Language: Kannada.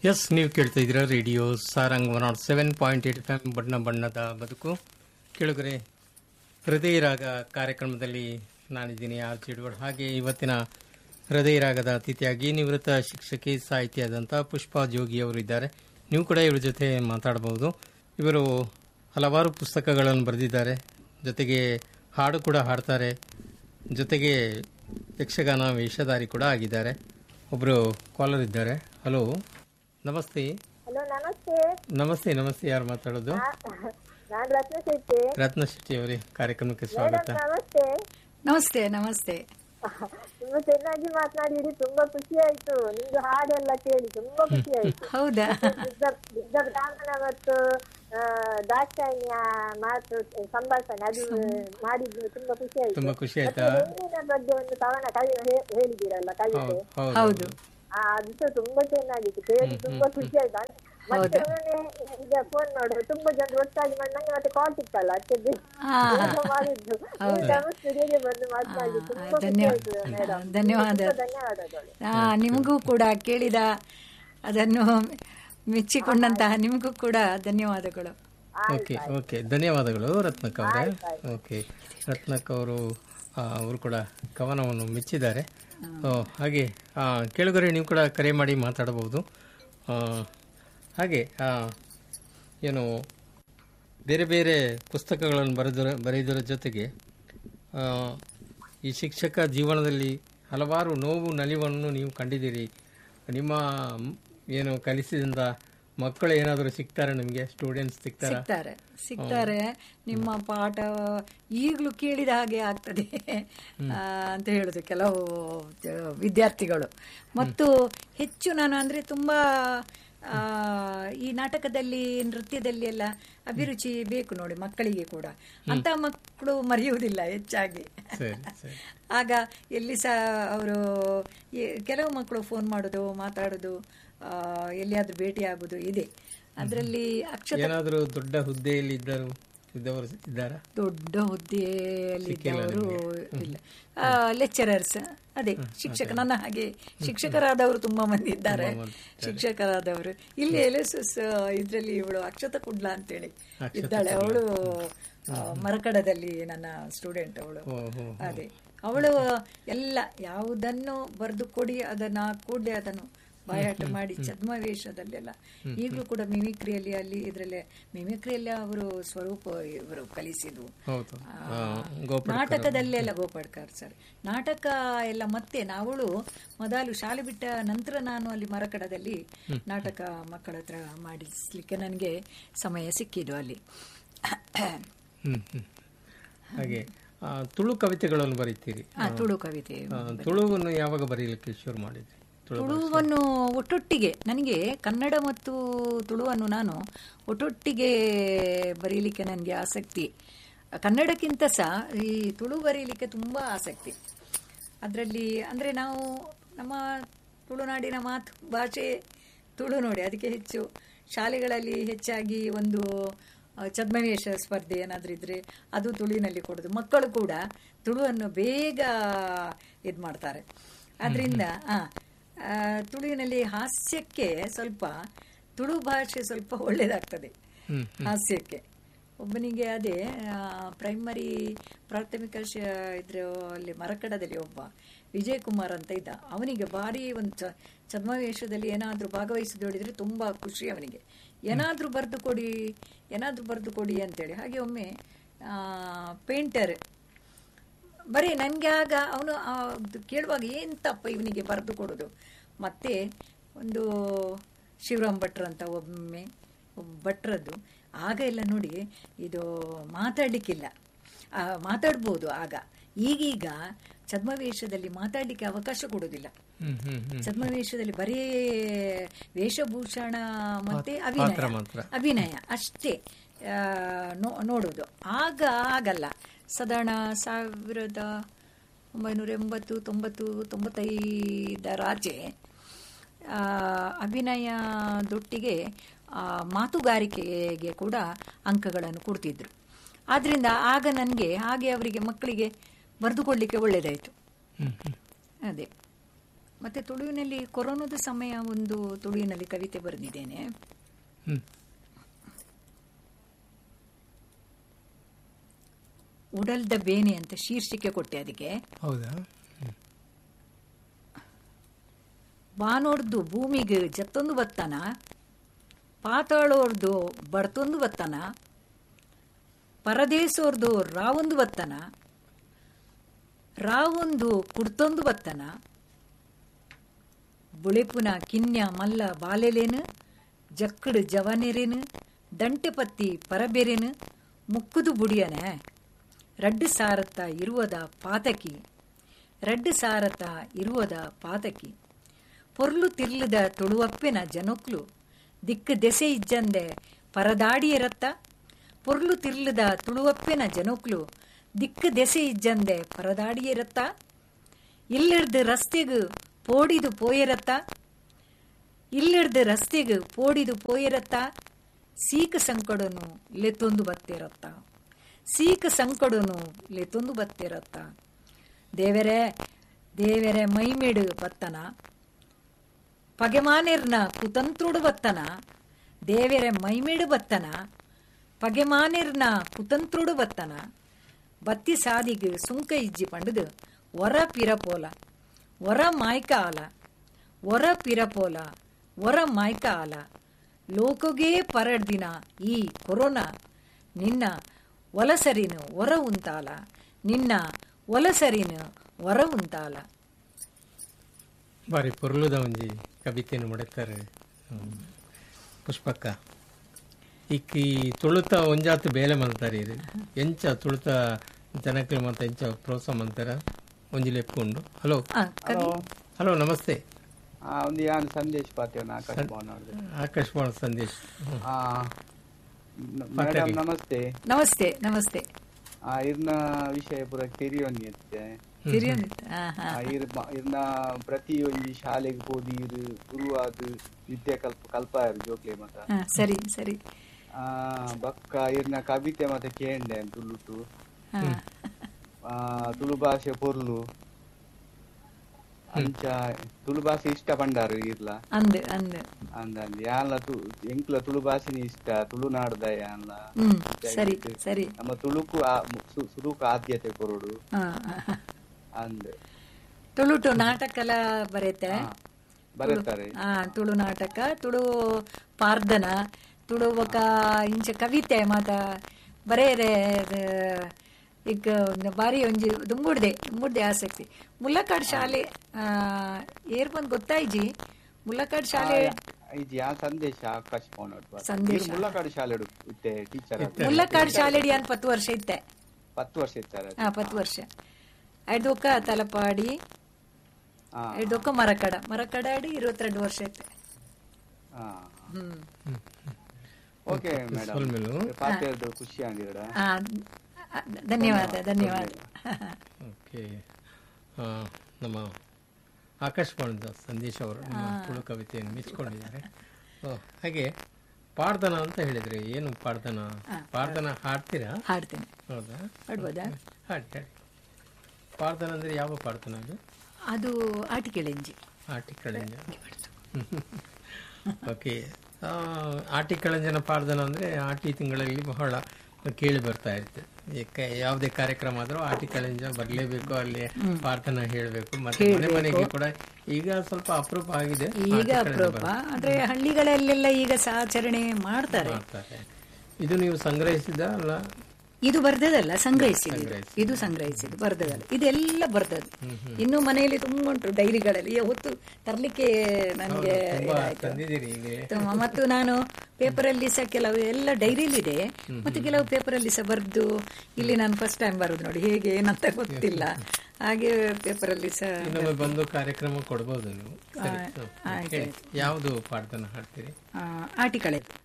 ಎಸ್ ನೀವು ಕೇಳ್ತಾ ಇದ್ದೀರಾ radio Sarang one naught seven point eight F M ಬಣ್ಣ ಬಣ್ಣದ ಬದುಕು ಕೇಳುಗರೆ ಹೃದಯ ರಾಗ ಕಾರ್ಯಕ್ರಮದಲ್ಲಿ ನಾನಿದ್ದೀನಿ ಆರ್ ಚಿಡುವಡ್ ಹಾಗೆ ಇವತ್ತಿನ ಹೃದಯ ರಾಗದ ಅತಿಥಿಯಾಗಿ ನಿವೃತ್ತ ಶಿಕ್ಷಕಿ ಸಾಹಿತಿಯಾದಂಥ ಪುಷ್ಪಾ ಜೋಗಿ ಅವರು ಇದ್ದಾರೆ ನೀವು ಕೂಡ ಇವ್ರ ಜೊತೆ ಮಾತಾಡಬಹುದು ಇವರು ಹಲವಾರು ಪುಸ್ತಕಗಳನ್ನು ಬರೆದಿದ್ದಾರೆ ಜೊತೆಗೆ ಹಾಡು ಕೂಡ ಹಾಡ್ತಾರೆ ಜೊತೆಗೆ ಯಕ್ಷಗಾನ ವೇಷಧಾರಿ ಕೂಡ ಆಗಿದ್ದಾರೆ ಒಬ್ಬರು ಕಾಲರ್ ಇದ್ದಾರೆ ಹಲೋ ನಮಸ್ತೆ ಹಲೋ ನಮಸ್ತೆ ನಮಸ್ತೆ ನಮಸ್ತೆ ಯಾರು ಮಾತಾಡೋದು ನಾನು ರತ್ನ ಶೆಟ್ಟಿ ರತ್ನ ಶೆಟ್ಟಿ ಅವರೇ ಕಾರ್ಯಕ್ರಮಕ್ಕೆ ಸ್ವಾಗತ ನಮಸ್ತೆ ನಮಸ್ತೆ ನಮಸ್ತೆ ತುಂಬಾ ಚೆನ್ನಾಗಿ ಮಾತನಾಡಿರಿ ತುಂಬಾ ಖುಷಿ ಆಯ್ತು ನಿಮ್ದು ಹಾಡೆಲ್ಲ ಕೇಳಿ ತುಂಬಾ ಖುಷಿ ಆಯ್ತು ಹೌದಾ ಬುದ್ಧ ಬುದ್ಧ ಬ್ರಾಹ್ಮಣ ಮತ್ತು ಆ, ದಾಕ್ಷಾಯಿಣಿಯ ಮಾತು ಸಂಭಾಷಣೆ ಅದು ಮಾಡಿದ್ದು ತುಂಬಾ ಖುಷಿ ಆಯ್ತು ತುಂಬಾ ಖುಷಿ ಆಯ್ತಾ ಮತ್ತೆ ಹೆಣ್ಣಿನ ಬಗ್ಗೆ ಒಂದು ಕವನ ಕವಿ ಹೇ- ಹೇಳಿದ್ದೀರಲ್ಲ ಕವಿತೆ ಹೌದು ಹೌದು ಹೌದು ಆ, ಅದು ಸಹ ತುಂಬಾ ಚೆನ್ನಾಗಿತ್ತು ಕೇಳಿ ತುಂಬಾ ಖುಷಿ ಆಯ್ತು ಅಂದ್ರೆ ಮತ್ತೆ ಒಮ್ಮೊಮ್ಮೆ ಈಗ ಫೋನ್ ನೋಡು ತುಂಬಾ ಜನರು ಒಟ್ಟಾಗಿ ಮಾಡಿ ನಂಗೆ ಮತ್ತೆ ಕಾಲ್ ಸಿಕ್ಕಲ್ಲ ಅದಕ್ಕೆ ಹಾ. ಮಾಡಿದ್ದು ನಮ್ಮ ಸ್ಟುಡಿಯೋಗೆ ಬಂದು ಮಾತನಾಡಿ ತುಂಬಾ ಖುಷಿ ಧನ್ಯವಾದ ಆಯ್ತು ಮೇಡಮ್ ಧನ್ಯವಾದ ಧನ್ಯವಾದಗಳು ಆ, ನಿಮಗೂ ಕೂಡ ಕೇಳಿದ ಅದನ್ನು ಮೆಚ್ಚಿಕೊಂಡಂತಹ ನಿಮಗೂ ಕೂಡ ಧನ್ಯವಾದಗಳು ಓಕೆ ಓಕೆ ಧನ್ಯವಾದಗಳು ರತ್ನಕ್ ಅವರೇ ಓಕೆ ರತ್ನಕ್ ಅವರು ಆ, ಅವರು ಕೂಡ ಕವನವನ್ನು ಮೆಚ್ಚಿದ್ದಾರೆ ಓ, ಹಾಗೆ ಆ, ಕೇಳುಗರೆ ನೀವು ಕೂಡ ಕರೆ ಮಾಡಿ ಮಾತಾಡಬಹುದು ಆ, ಹಾಗೆ ಆ, ಏನು ಬೇರೆ ಬೇರೆ ಪುಸ್ತಕಗಳನ್ನು ಬರೆದರ ಬರೆಯುವುದರ ಜೊತೆಗೆ ಆ, ಈ ಶಿಕ್ಷಕ ಜೀವನದಲ್ಲಿ ಹಲವಾರು ನೋವು ನಲಿವನ್ನು ನೀವು ಕಂಡಿದ್ದೀರಿ ನಿಮ್ಮ ಮ್, ಏನು ಕಲಿಸಿದಿಂದ ಮಕ್ಕಳು ಏನಾದರೂ ಸಿಗ್ತಾರೆ ನಿಮಗೆ ಸ್ಟೂಡೆಂಟ್ಸ್ ಸಿಗ್ತಾರ ಸಿಗ್ತಾರೆ ಸಿಗ್ತಾರೆ ನಿಮ್ಮ ಪಾಠ ಈಗಲೂ ಕೇಳಿದ ಹಾಗೆ ಆಗ್ತದೆ ಆ, ಅಂತ ಹೇಳುದು ಕೆಲವು ಆ, ವಿದ್ಯಾರ್ಥಿಗಳು ಮತ್ತು ಹೆಚ್ಚು ನಾನು ಅಂದ್ರೆ ತುಂಬಾ ಆ, ಈ ನಾಟಕದಲ್ಲಿ ನೃತ್ಯದಲ್ಲಿ ಎಲ್ಲ ಅಭಿರುಚಿ ಬೇಕು ನೋಡಿ ಮಕ್ಕಳಿಗೆ ಕೂಡ ಅಂತ ಮಕ್ಕಳು ಮರೆಯುವುದಿಲ್ಲ ಹೆಚ್ಚಾಗಿ ಸರಿ ಸರಿ ಆಗ ಎಲ್ಲಿ ಸಹ ಅವರು ಕೆಲವು ಮಕ್ಕಳು ಫೋನ್ ಮಾಡೋದು ಮಾತಾಡೋದು ಆ, ಎಲ್ಲಿಯಾದ್ರೂ ಭೇಟಿ ಆಗೋದು ಇದೆ ಅದರಲ್ಲಿ ಅಕ್ಷರ ಏನಾದರೂ ದೊಡ್ಡ ಹುದ್ದೆಯಲ್ಲಿ ಇದ್ದರು ಇದ್ದವರು ಇದ್ದಾರಾ ದೊಡ್ಡ ಹುದ್ದೆಯಲ್ಲಿದ್ದವರು ಇಲ್ಲ ಲೆಕ್ಚರರ್ಸ್ ಅದೇ ಶಿಕ್ಷಕ ನನ್ನ ಹಾಗೆ ಶಿಕ್ಷಕರಾದವರು ತುಂಬಾ ಮಂದಿ ಇದ್ದಾರೆ ಶಿಕ್ಷಕರಾದವರು ಇಲ್ಲಿ ಎಲೆಸಸ್ ಇದರಲ್ಲಿ ಇವಳು ಅಕ್ಷತ ಕುಡ್ಲ ಅಂತೇಳಿ ಇದ್ದಾಳೆ ಅವಳು ಮರಕಡದಲ್ಲಿ ನನ್ನ ಸ್ಟೂಡೆಂಟ್ ಅವಳು ಓ ಹೋ ಅದೇ ಅವಳು ಎಲ್ಲ ಯಾವುದನ್ನು ಬರೆದು ಕೊಡಿ ಅದನ್ನ ಕೂಡಲೇ ಅದನ್ನು ಬಾಯಾಟ ಮಾಡಿ ಛದ್ಮವೇಷದಲ್ಲೆಲ್ಲ ಈಗಲೂ ಕೂಡ ಮಿಮಿಕ್ರಿಯಲ್ಲಿ ಅಲ್ಲಿ ಇದರಲ್ಲೇ ಮಿಮಿಕ್ರಿಯಲ್ಲಿ ಅವರು ಸ್ವರೂಪ ಇವರು ಕಲಿಸಿದ್ರು ಹೌದು ಆ, ಆ, ಗೋಪಾಲ್ ನಾಟಕದಲ್ಲೆಲ್ಲ ಗೋಪಾಡ್ಕರ್ ಸರ್ ನಾಟಕ ಎಲ್ಲ ಮತ್ತೆ ನಾವಳು ಮೊದಲು ಶಾಲೆ ಬಿಟ್ಟ ನಂತರ ನಾನು ಅಲ್ಲಿ ಮರಕಡದಲ್ಲಿ ನಾಟಕ ಮಕ್ಕಳ ಹತ್ರ ಮಾಡಿಸ್ಲಿಕ್ಕೆ ನನಗೆ ಸಮಯ ಸಿಕ್ಕಿದ್ದು ಅಲ್ಲಿ ಹ್ಮ್ ಹ್ಮ್ ಹಾಗೆ ಆ, ತುಳು ಕವಿತೆಗಳನ್ನು ಬರೀತೀರಿ ಆ, ತುಳು ಕವಿತೆ ಆ, ತುಳುವನ್ನು ಯಾವಾಗ ಬರೀಲಿಕ್ಕೆ ಶುರು ಮಾಡಿದ್ರಿ ತುಳು ತುಳುವನ್ನು ಒಟ್ಟೊಟ್ಟಿಗೆ ನನಗೆ ಕನ್ನಡ ಮತ್ತು ತುಳುವನ್ನು ನಾನು ಒಟ್ಟೊಟ್ಟಿಗೆ ಬರೀಲಿಕ್ಕೆ ನನಗೆ ಆಸಕ್ತಿ ಕನ್ನಡಕ್ಕಿಂತ ಸಹ ಈ ತುಳು ಬರೀಲಿಕ್ಕೆ ತುಂಬ ಆಸಕ್ತಿ ಅದರಲ್ಲಿ ಅಂದರೆ ನಾವು ನಮ್ಮ ತುಳುನಾಡಿನ ಮಾತು ಭಾಷೆ ತುಳು ನೋಡಿ ಅದಕ್ಕೆ ಹೆಚ್ಚು ಶಾಲೆಗಳಲ್ಲಿ ಹೆಚ್ಚಾಗಿ ಒಂದು ಆ, ಛದ್ಮವೇಷ ಸ್ಪರ್ಧೆ ಏನಾದರೂ ಇದ್ರೆ ಅದು ತುಳುವಿನಲ್ಲಿ ಕೊಡೋದು ಮಕ್ಕಳು ಕೂಡ ತುಳುವನ್ನು ಬೇಗ ಇದು ಮಾಡ್ತಾರೆ ಅದರಿಂದ ಆ ಆ, ತುಳುವಿನಲ್ಲಿ ಹಾಸ್ಯಕ್ಕೆ ಸ್ವಲ್ಪ ತುಳು ಭಾಷೆ ಸ್ವಲ್ಪ ಒಳ್ಳೆಯದಾಗ್ತದೆ ಹ್ಮ್ ಹಾಸ್ಯಕ್ಕೆ ಒಬ್ಬನಿಗೆ ಅದೇ ಆ, ಪ್ರೈಮರಿ ಪ್ರಾಥಮಿಕ ಶ ಇದ್ರ ಅಲ್ಲಿ ಮರಕಡದಲ್ಲಿ ಒಬ್ಬ ವಿಜಯ್ ಕುಮಾರ್ ಅಂತ ಇದ್ದ ಅವನಿಗೆ ಭಾರಿ ಒಂದು ಚ ಛದ್ಮವೇಷದಲ್ಲಿ ಏನಾದರೂ ಭಾಗವಹಿಸಿದ್ದು ಹೇಳಿದ್ರೆ ತುಂಬ ಖುಷಿ ಅವನಿಗೆ ಏನಾದರೂ ಬರೆದು ಕೊಡಿ ಏನಾದರೂ ಬರೆದು ಕೊಡಿ ಅಂತೇಳಿ ಹಾಗೆ ಒಮ್ಮೆ ಪೇಂಟರ್ ಬರೀ ನನಗೆ ಆಗ ಅವನು ಕೇಳುವಾಗ ಏನು ತಪ್ಪ ಇವನಿಗೆ ಬರೆದು ಕೊಡೋದು ಮತ್ತೆ ಒಂದು ಶಿವರಾಮ್ ಭಟ್ರು ಅಂತ ಒಮ್ಮೆ ಒಬ್ಬ ಭಟ್ರದ್ದು ಆಗ ಎಲ್ಲ ನೋಡಿ ಇದು ಮಾತಾಡಲಿಕ್ಕಿಲ್ಲ ಆ, ಮಾತಾಡ್ಬೋದು ಆಗ ಈಗೀಗ ಛದ್ಮವೇಷದಲ್ಲಿ ಮಾತಾಡಲಿಕ್ಕೆ ಅವಕಾಶ ಕೊಡೋದಿಲ್ಲ ಹ್ಮ್ ಹ್ಮ್ ಹ್ಮ್ ಛದ್ಮವೇಷದಲ್ಲಿ ಬರೀ ವೇಷಭೂಷಣ ಮತ್ತೆ ಪಾತ್ರ ಅಭಿನಯ ಮಾತ್ರ. ಅಭಿನಯ ಅಷ್ಟೇ ಆ, ನೋ- ನೋಡೋದು ಆಗ ಆಗಲ್ಲ ಸಾಧಾರಣ ಸಾವಿರದ ಒಂಬೈನೂರ ಎಂಬತ್ತು ತೊಂಬತ್ತು ತೊಂಬತ್ತೈದರಾಚೆ ಆ, ಅಭಿನಯದೊಟ್ಟಿಗೆ ಆ, ಮಾತುಗಾರಿಕೆಗೆ ಕೂಡ ಅಂಕಗಳನ್ನು ಕೊಡ್ತಿದ್ರು ಆದ್ರಿಂದ ಆಗ ನನಗೆ ಹಾಗೆ ಅವರಿಗೆ ಮಕ್ಕಳಿಗೆ ಬರೆದುಕೊಡ್ಲಿಕ್ಕೆ ಒಳ್ಳೆಯದಾಯಿತು ಹ್ಮ್ ಹ್ಮ್ ಅದೇ ಮತ್ತೆ ತುಳುವಿನಲ್ಲಿ ಕೊರೋನಾದ ಸಮಯ ಒಂದು ತುಳುವಿನಲ್ಲಿ ಕವಿತೆ ಬರೆದಿದ್ದೇನೆ ಹ್ಮ್ ಉಡಲ್ದ ಬೇನೆ ಅಂತ ಶೀರ್ಷಿಕೆ ಕೊಟ್ಟೆ ಅದಕ್ಕೆ ಹೌದಾ ಬಾನೋಡ್ದು ಭೂಮಿಗೆ ಜತ್ತೊಂದು ಬತ್ತನ ಪಾತಾಳೋರ್ದು ಬಡ್ತೊಂದು ಬತ್ತನ ಪರದೇಶೋರ್ದು ರಾವೊಂದು ಬತ್ತನ ರಾವೊಂದು ಕುಡ್ತೊಂದು ಬತ್ತನ ಬುಳೆಪುನ ಕಿನ್ಯ ಮಲ್ಲ ಬಾಲೆಲೇನು ಜಕ್ಕಡು ಜವನೆರೇನು ದಂಟೆ ಪತ್ತಿ ಪರಬೆರೆನು ಮುಕ್ಕುದು ಬುಡಿಯನೆ ರಡ್ಡು ಸಾರತ್ತ ಇರುವದ ಪಾತಕಿ ರಡ್ಡು ಸಾರತ ಇರುವದ ಪಾತಕಿ ಪೊರ್ಲು ತಿರ್ಲದ ತುಳುವಪ್ಪಿನ ಜನೊಕ್ಲು ದಿಕ್ಕು ದೆಸೆ ಇಜ್ಜಂದೆ ಪರದಾಡಿಯರತ್ತ ಪೊರ್ಲು ತಿರ್ಲದ ತುಳುವಪ್ಪಿನ ಜನೊಕ್ಲು ದಿಕ್ಕು ದೆಸೆ ಇಜ್ಜಂದೆ ಪರದಾಡಿಯರತ್ತ ಇಲ್ಲಿಡ್ದು ರಸ್ತೆಗು ಪೋಡಿದು ಪೋಯರತ್ತ ಇಲ್ಲಿಡ್ದು ರಸ್ತೆಗು ಪೋಡಿದು ಪೋಯರತ್ತ ಸೀಕ ಸಂಕಡನು ಲೆತ್ತೊಂದು ಬತ್ತಿರತ್ತ ಸೀಕ ಸಂಕಡನು ಲೆತ್ತೊಂದು ಬತ್ತಿರತ್ತ ದೇವರೇ ದೇವರೇ ಮೈಮೇಡು ಬತ್ತನ ಪಗೆಮಾನೆರ್ನ ಕುತಂತ್ರುಡು ಬತ್ತನ ದೇವರೆ ಮೈಮೇಡು ಬತ್ತನ ಪಗೆಮಾನೆರ್ನ ಕುತಂತ್ರುಡು ಬತ್ತನ ಬತ್ತಿ ಸಾದಿಗೆ ಸುಂಕ ಇಜ್ಜಿ ಪಂಡದು ಒರ ಪಿರಪೋಲ ಒರ ಮಾಯ್ಕ ಆಲ ಒರ ಪಿರಪೋಲ ಒರ ಮಾಯ್ಕ ಆಲ ಲೋಕಗೇ ಪರಡ್ದಿನ ಈ ಕೊರೋನಾ ನಿನ್ನ ಒಲಸರಿನು ಒರ ಉಂತಾಲ ನಿನ್ನ ಒಲಸರಿನು ಒರ ಉಂತಾಲ ಬಾರಿ ಪೊರ್ಲುದ ಒಂಜಿ ಕವಿತೆಯನ್ನು ಮಾಡುತ್ತಾರೆ ಹ್ಮ್. ಪುಷ್ಪಕ್ಕ ಇಕ್ಕಿ ತುಳುತ ಒಂಜಾತು ಬೇಲೆ ಮಲ್ತಾರೆ ಇದು ಎಂಚ ತುಳುತ ಜನಕ್ಕೆ ಮತ್ತೆ ಎಂಚ ಪ್ರೋತ್ಸಾಹ ಮಂತಾರ ಒಂಜಿ ಲೆಪ್ಪು ಉಂಡು ಹಲೋ ಆ, ಕವಿ ಹಲೋ ಹಲೋ ನಮಸ್ತೆ ಆ, ಒಂದು ಯಾನ್ ಸಂದೇಶ್ ಪಾತೇವನ ಆಕಾಶ ಭವನ್ ಅವ್ರದ್ದು ಆಕಾಶವಾಣಿ ಸಂದೇಶ್ ಹ್ಮ್. ಆ, ನ- ಮೇಡಮ್ ನಮಸ್ತೆ ನಮಸ್ತೆ ನಮಸ್ತೆ ಆ ಇರ್ನ ವಿಷಯ ಪೂರ ಕೆರಿಯೊಂದಿ ಇತ್ತೆ ತಿರಿಯೊಂದಿತ್ತ ಆ, ಹಾ. ಆ, ಇರ್ ಮ- ಇರ್ನ ಪ್ರತಿ ಒಂಜಿ ಶಾಲೆಗೆ ಹೋದಿ ಇರು ಗುರುವಾದ ವಿದ್ಯಾ ಕಲ್ಪ ಕಲ್ಪ ಜೋಕ್ಲೆ ಮತ ಆ, ಸರಿ ಸರಿ ಆ ಬಕ್ಕ ಇರ್ನ ಕವಿತೆ ಮತ್ತೆ ಕೇಂಡೆ ತುಳುಟು ಆ, ಆ ತುಳು ಭಾಷೆ ಪೊರ್ಲು ಅಂಚ ತುಳು ಭಾಷೆ ಇಷ್ಟ ಪಂಡಾರು ಇರ್ಲ ಅಂದ್ ಅಂದ್ ಅಂದಂದು ಯಾನ್ಲ ತು ಎಂಕ್ಲ ತುಳು ಭಾಷೆನಿ ಇಷ್ಟ ತುಳುನಾಡ್ದ ಯಾನ್ಲ ಹ್ಮ್ ಸರಿ ಸರಿ ನಮ್ಮ ತುಳುಕು ಆ- ಸು- ಸುಲುಕು ಆದ್ಯತೆ ಕೊರಡು ಆ, ಆ, ಆ. ಅಂದ್ ತುಳುಟು ನಾಟಕಲ ಬರೆತೆ ಹಾ, ಬರುತ್ತಾರೆ ಆ ತುಳು ನಾಟಕ ತುಳು ಪಾರ್ದನ ತುಳು ಬೊಕ ಇಂಚ ಕವಿತೆ ಮಾತ ಬರೆಯರೆ ಈಗ ಒಂದು ಬಾರಿ ಒಂಜಿ ದುಂಬುಡ್ದೆ ದುಂಬುಡ್ದೆ ಆಸಕ್ತಿ ಮುಲ್ಲಕಾಡ್ ಶಾಲೆ ಆ, ಏರ್ ಬಂದ್ ಗೊತ್ತಾಯ್ಜಿ ಮುಲ್ಲಕಾಡ್ ಶಾಲೆ ಇದು ಯಾ ಸಂದೇಶ ಆಕಾಶ ಫೋನ್ ಸಂದೇಶ. ಮುಳ್ಳಕಾಡು ಶಾಲೆ ಇತ್ತೆ ಟೀಚರ್ ಮುಲ್ಲಕಾಡ್ ಶಾಲೆಡಿ ಅನ್ ಪತ್ತು ವರ್ಷ ಇತ್ತೆ ಪತ್ತು ವರ್ಷ ಇರ್ತಾರೆ ಆ ಪತ್ತು ವರ್ಷ ಐದೊಕ್ಕ ತಲಪಾಡಿ ಹಾ ಐದೊಕ್ಕ ಮರಕಡ ಮರಕಡ ಆಡಿ ಇರುವತ್ತೆರಡು ವರ್ಷ ಐತೆ ಹಾ ಹ್ಮ್ ಓಕೆ ಮೇಡಮ್ ಸೊಲ್ಮೆಲು ಪಾತ್ರ ಖುಷಿ ಆಗಿರಡ ಆ, ಆ, ಧನ್ಯವಾದ ಧನ್ಯವಾದ ಓಕೆ ಆ, ನಮ್ಮ ಆಕಾಶವಾಣಿದ ಸಂದೇಶ್ ಅವರು ನಿಮ್ಮ ತುಳು ಕವಿತೆಯನ್ನು ಮೆಚ್ಚಿಕೊಂಡಿದ್ದಾರೆ ಓ, ಹಾಗೆ ಪಾಡ್ದನ ಅಂತ ಹೇಳಿದ್ರಿ ಏನು ಪಾಡ್ದನ ಪಾಡ್ದನ ಹಾಡ್ತೀರಾ ಹಾಡ್ತೇನೆ ಹೌದಾ ಹಾಡ್ಬೋದಾ ಹಾಡಿ ಹಾಡಿ ಪಾಡ್ದನ ಅಂದ್ರೆ ಯಾವ ಪಾಡ್ದನ ಅದು ಅದು ಆಟಿಕೆಳೆಂಜಿ ಆಟಿ ಕಳಂಜ ಓಕೆ ಆಟಿ ಕಳಂಜನ ಪಾಡ್ದನ ಅಂದ್ರೆ ಆಟಿ ತಿಂಗಳಲ್ಲಿ ಬಹಳ ಕೇಳಿ ಬರ್ತಾ ಇರುತ್ತೆ ಏಕೆ ಯಾವುದೇ ಕಾರ್ಯಕ್ರಮ ಆದ್ರೂ ಆಟಿ ಕಳಂಜ ಬರ್ಲೇಬೇಕು ಅಲ್ಲಿ ಪ್ರಾರ್ಥನಾ ಹೇಳಬೇಕು ಮತ್ತೆ ಮನೆ ಮನೆಗೆ ಕೂಡ ಈಗ ಸ್ವಲ್ಪ ಅಪರೂಪ ಆಗಿದೆ ಈಗ ಆಟಿ ಕಳಂಜ ಅಪರೂಪ ಆದ್ರೆ ಹಳ್ಳಿಗಳಲ್ಲೆಲ್ಲ ಈಗ ಸಾಚರಣೆ ಮಾಡ್ತಾರೆ ಮಾಡ್ತಾರೆ ಇದು ನೀವು ಸಂಗ್ರಹಿಸಿದ ಅಲ್ಲ ಇದು ಬರ್ದದಲ್ಲ ಸಂಗ್ರಹಿಸಿದ್ದು ಇದು ಸಂಗ್ರಹಿಸಿದ್ದು ಬರ್ದದಲ್ಲ ಇದೆಲ್ಲ ಬರ್ದದ್ದು ಇನ್ನು ಮನೆಯಲ್ಲಿ ತುಂಬಾ ಉಂಟು ಡೈರಿಗಳಲ್ಲಿ ಹೊತ್ತು ತರ್ಲಿಕ್ಕೆ ನನಗೆ ತುಂಬಾ ತಂದಿದ್ದೀರಿ ಈಗ ತುಂಬ- ಮತ್ತು ನಾನು ಪೇಪರಲ್ಲಿ ಸಹ ಕೆಲವು ಎಲ್ಲ ಡೈರಿಲಿದೆ ಮತ್ತೆ ಕೆಲವು ಪೇಪರಲ್ಲಿ ಸಹ ಬರ್ದು ಇಲ್ಲಿ ನಾನು ಫಸ್ಟ್ ಟೈಮ್ ಬರೋದು ನೋಡಿ ಹೇಗೆ ಏನಂತ ಗೊತ್ತಿಲ್ಲ ಹಾಗೆ ಪೇಪರಲ್ಲಿ ಸಹ ಇನ್ನೊಮ್ಮೆ ಬಂದು ಕಾರ್ಯಕ್ರಮ ಕೊಡ್ಬೋದು ನೀವು ಸರಿ ಹ್ಮ್. ಹೇಳಿ ಯಾವುದು ಪಾಡ್ದನ ಹಾಡ್ತೀರಿ ಆ, ಆಟಿಕಳೆ